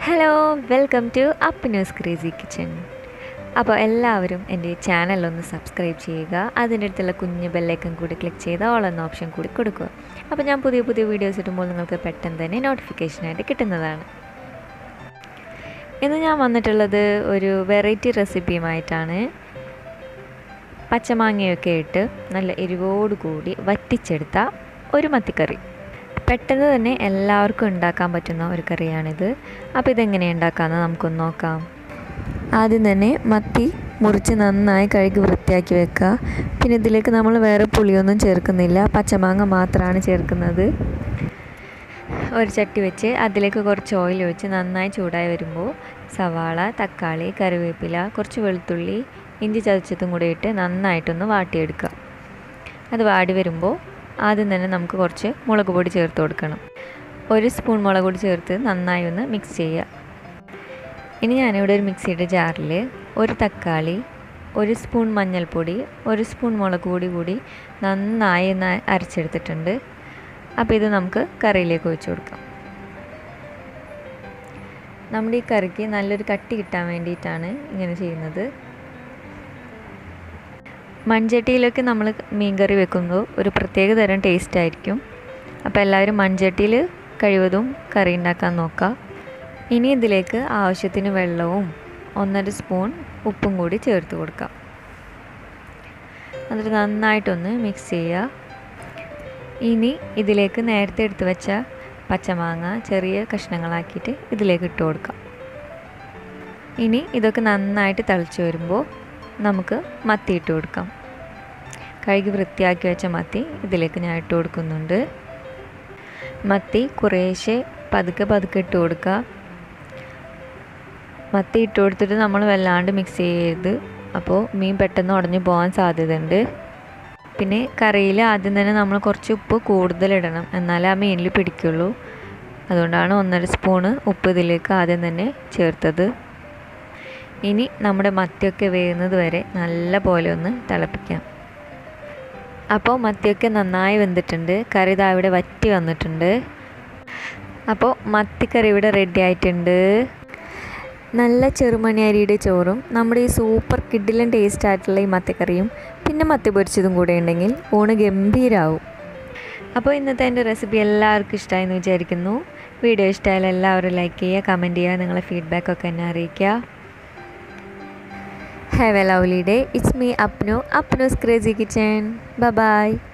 Hello welcome to up news crazy kitchen അപ്പോൾ എല്ലാവരും എൻ്റെ ചാനൽ ഒന്ന് സബ്സ്ക്രൈബ് ചെയ്യുക അതിൻ്റെ അടുത്തുള്ള കുഞ്ഞ് ബെല്ലൈക്കൺ കൂടി ക്ലിക്ക് ചെയ്ത് ഓൾ എന്ന ഓപ്ഷൻ കൂടി കൊടുക്കുക അപ്പോൾ ഞാൻ പുതിയ പുതിയ വീഡിയോസ് ഇടുമ്പോൾ നിങ്ങൾക്ക് പെട്ടെന്ന് തന്നെ നോട്ടിഫിക്കേഷനായിട്ട് കിട്ടുന്നതാണ് ഇന്ന് ഞാൻ വന്നിട്ടുള്ളത് ഒരു വെറൈറ്റി റെസിപ്പിയുമായിട്ടാണ് പച്ചമാങ്ങയൊക്കെ ഇട്ട് നല്ല എരിവോട് കൂടി വറ്റിച്ചെടുത്ത ഒരു മത്തിക്കറി പെട്ടെന്ന് തന്നെ എല്ലാവർക്കും ഉണ്ടാക്കാൻ പറ്റുന്ന ഒരു കറിയാണിത് അപ്പോൾ ഇതെങ്ങനെ ഉണ്ടാക്കാമെന്ന് നമുക്കൊന്ന് നോക്കാം ആദ്യം തന്നെ മത്തി മുറിച്ച് നന്നായി കഴുകി വൃത്തിയാക്കി വെക്കുക പിന്നെ ഇതിലേക്ക് നമ്മൾ വേറെ പുളിയൊന്നും ചേർക്കുന്നില്ല പച്ചമാങ്ങ മാത്രമാണ് ചേർക്കുന്നത് ഒരു ചട്ടി വെച്ച് അതിലേക്ക് കുറച്ച് ഓയിൽ ഒഴിച്ച് നന്നായി ചൂടായി വരുമ്പോൾ സവാള തക്കാളി കറിവേപ്പില കുറച്ച് വെളുത്തുള്ളി ഇഞ്ചി ചതച്ചതും കൂടി ഇട്ട് നന്നായിട്ടൊന്ന് വാട്ടിയെടുക്കുക അത് വാടി വരുമ്പോൾ ആദ്യം തന്നെ നമുക്ക് കുറച്ച് മുളക് പൊടി ചേർത്ത് കൊടുക്കണം ഒരു സ്പൂൺ മുളക് പൊടി ചേർത്ത് നന്നായി ഒന്ന് മിക്സ് ചെയ്യുക ഇനി ഞാനിവിടെ ഒരു മിക്സിയുടെ ജാറിൽ ഒരു തക്കാളി ഒരു സ്പൂൺ മഞ്ഞൾപ്പൊടി ഒരു സ്പൂൺ മുളക് പൊടി കൂടി നന്നായി ഒന്ന് അരച്ചെടുത്തിട്ടുണ്ട് അപ്പോൾ ഇത് നമുക്ക് കറിയിലേക്ക് ഒഴിച്ചു കൊടുക്കാം നമ്മുടെ ഈ കറിക്ക് നല്ലൊരു കട്ടി കിട്ടാൻ വേണ്ടിയിട്ടാണ് ഇങ്ങനെ ചെയ്യുന്നത് മൺചട്ടിയിലൊക്കെ നമ്മൾ മീൻകറി വെക്കുമ്പോൾ ഒരു പ്രത്യേക തരം ടേസ്റ്റ് ആയിരിക്കും അപ്പോൾ എല്ലാവരും മൺചട്ടിയിൽ കഴിവതും കറി ഉണ്ടാക്കാൻ നോക്കുക ഇനി ഇതിലേക്ക് ആവശ്യത്തിന് വെള്ളവും ഒന്നര സ്പൂൺ ഉപ്പും കൂടി ചേർത്ത് കൊടുക്കാം എന്നിട്ട് നന്നായിട്ടൊന്ന് മിക്സ് ചെയ്യുക ഇനി ഇതിലേക്ക് നേരത്തെ എടുത്ത് വെച്ച പച്ചമാങ്ങ ചെറിയ കഷ്ണങ്ങളാക്കിയിട്ട് ഇതിലേക്ക് ഇട്ട് കൊടുക്കാം ഇനി ഇതൊക്കെ നന്നായിട്ട് തിളച്ച് വരുമ്പോൾ നമുക്ക് മത്തി ഇട്ട് കൊടുക്കാം കഴുകി വൃത്തിയാക്കി വെച്ച മത്തി ഇതിലേക്ക് ഞാൻ ഇട്ട് കൊടുക്കുന്നുണ്ട് മത്തി കുറേശ്ശെ പതുക്കെ പതുക്കെ ഇട്ട് കൊടുക്കുക മത്തി ഇട്ട് കൊടുത്തിട്ട് നമ്മൾ വല്ലാണ്ട് മിക്സ് ചെയ്യരുത് അപ്പോൾ മീൻ പെട്ടെന്ന് ഉടഞ്ഞു പോകാൻ സാധ്യതയുണ്ട് പിന്നെ കറിയിൽ ആദ്യം തന്നെ നമ്മൾ കുറച്ച് ഉപ്പ് കൂടുതലിടണം എന്നാലേ ആ മീനിൽ പിടിക്കുള്ളൂ അതുകൊണ്ടാണ് ഒന്നര സ്പൂണ് ഉപ്പ് ഇതിലേക്ക് ആദ്യം തന്നെ ചേർത്തത് ഇനി നമ്മുടെ മത്തിയൊക്കെ വേകുന്നത് വരെ നല്ല പോലെ ഒന്ന് തിളപ്പിക്കാം അപ്പോൾ മത്തിയൊക്കെ നന്നായി വെന്തിട്ടുണ്ട് കറി ഇതാ ഇവിടെ വറ്റി വന്നിട്ടുണ്ട് അപ്പോൾ മത്തിക്കറി ഇവിടെ റെഡി ആയിട്ടുണ്ട് നല്ല ചെറുമണി അരിയുടെ ചോറും നമ്മുടെ ഈ സൂപ്പർ കിഡിലും ടേസ്റ്റ് ആയിട്ടുള്ള ഈ മത്തിക്കറിയും പിന്നെ മത്തി പൊരിച്ചതും കൂടെ ഉണ്ടെങ്കിൽ ഊണ് ഗംഭീരാവും അപ്പോൾ ഇന്നത്തെ എൻ്റെ റെസിപ്പി എല്ലാവർക്കും ഇഷ്ടമായെന്ന് വിചാരിക്കുന്നു വീഡിയോ ഇഷ്ടമായാലും എല്ലാവരും ലൈക്ക് ചെയ്യുക കമൻറ്റ് ചെയ്യുക നിങ്ങളെ ഫീഡ്ബാക്കൊക്കെ എന്നെ അറിയിക്കുക Have a lovely day. It's me, Apnu, Apnu's Crazy Kitchen. Bye bye.